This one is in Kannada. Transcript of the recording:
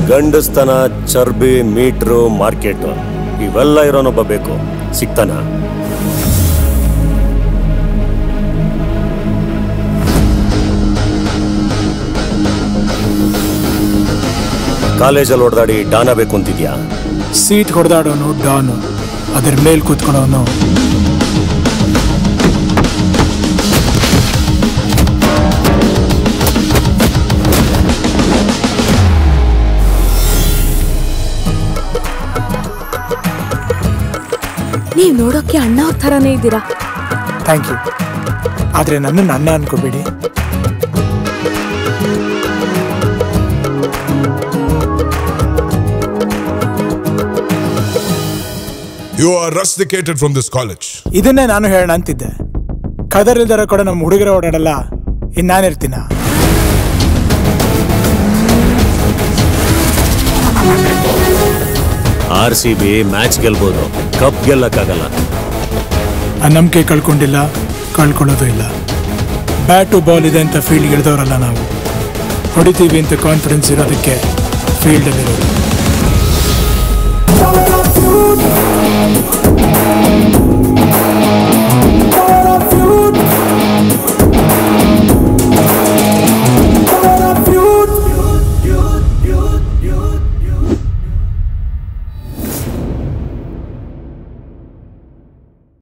ಗಂಡಸ್ತನ ಚರ್ಬಿ ಮೀಟ್ರು ಮಾರ್ಕೆಟ್ ಇವೆಲ್ಲ ಇರೋನೊಬ್ಬ ಬೇಕು ಸಿಗ್ತಾನ ಕಾಲೇಜಲ್ಲಿ ಹೊಡೆದಾಡಿ ಡಾನ ಬೇಕು ಅಂತಿದ್ಯಾ ಸೀಟ್ ಹೊಡೆದಾಡೋನು ಡಾನು ಅದ್ರ ಮೇಲ್ ಕೂತ್ಕೊಳ್ಳೋನು ನೀವ್ ನೋಡೋಕೆ ಅಣ್ಣ ಅವ್ರ ಥರನೇ ಇದ್ದೀರಾ ಥ್ಯಾಂಕ್ ಯು ಆದರೆ ನನ್ನನ್ನು ಅಣ್ಣ ಅನ್ಕೋಬೇಡಿ You are rusticated from this college. ಇದನ್ನೇ ನಾನು ಹೇಳೋಣ ಅಂತಿದ್ದೆ ಕದರ್ ಇಲ್ದರ ಕೂಡ ನಮ್ಮ ಹುಡುಗರ ಓಡಾಡಲ್ಲ ಇನ್ನಾನಿರ್ತೀನ ಆರ್ ಸಿ ಬಿ ಮ್ಯಾಚ್ ಗೆಲ್ಬೋದು ಕಪ್ ಗೆಲ್ಲಕ್ಕಾಗಲ್ಲ ಆ ನಂಬಿಕೆ ಕಳ್ಕೊಂಡಿಲ್ಲ ಕಳ್ಕೊಳ್ಳೋದು ಇಲ್ಲ ಬ್ಯಾಟು ಬಾಲ್ ಇದೆ ಅಂತ ಫೀಲ್ಡ್ ಇಳಿದವರಲ್ಲ ನಾವು ಹೊಡಿತೀವಿ ಅಂತ ಕಾನ್ಫಿಡೆನ್ಸ್ ಇರೋದಕ್ಕೆ ಫೀಲ್ಡಲ್ಲಿರೋದು